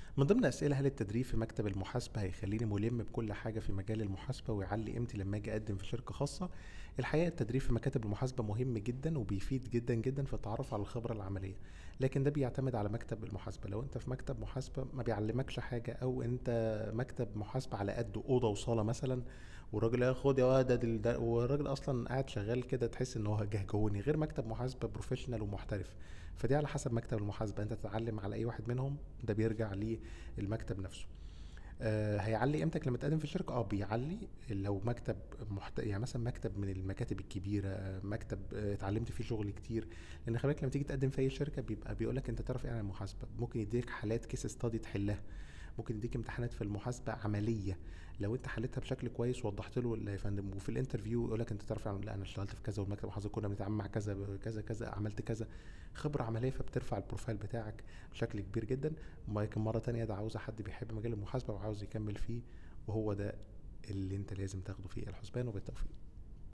من ضمن اسئله هل التدريب في مكتب المحاسبه هيخليني ملم بكل حاجه في مجال المحاسبه ويعلي قيمتي لما اجي اقدم في شركه خاصه الحقيقه التدريب في مكاتب المحاسبه مهم جدا وبيفيد جدا جدا في التعرف على الخبره العمليه لكن ده بيعتمد على مكتب المحاسبه لو انت في مكتب محاسبه ما بيعلمكش حاجه او انت مكتب محاسبه على قد اوضه وصاله مثلا والراجل ياخد يا واد ده, ده والراجل اصلا قاعد شغال كده تحس ان هو جهجوني غير مكتب محاسبه بروفيشنال ومحترف فدي على حسب مكتب المحاسبه انت تتعلم على اي واحد منهم ده بيرجع للمكتب نفسه آه هيعلي قيمتك لما تقدم في الشركه اه بيعلي لو مكتب محت... يعني مثلا مكتب من المكاتب الكبيره مكتب آه اتعلمت فيه شغل كتير لان خلي بالك لما تيجي تقدم في اي شركه بيبقى بيقول لك انت تعرف ايه عن المحاسبه ممكن يديك حالات كيس ستادي تحلها ممكن يديك امتحانات في المحاسبه عمليه لو انت حلتها بشكل كويس ووضحت له يا فندم وفي الانترفيو يقول لك انت تعرف يعني لا انا اشتغلت في كذا والمكتب المحاسبه كنا بنتعامل مع كذا كذا كذا عملت كذا خبره عمليه فبترفع البروفايل بتاعك بشكل كبير جدا لكن مره تانية ده عاوزه حد بيحب مجال المحاسبه وعاوز يكمل فيه وهو ده اللي انت لازم تاخده فيه الحسبان وبالتوفيق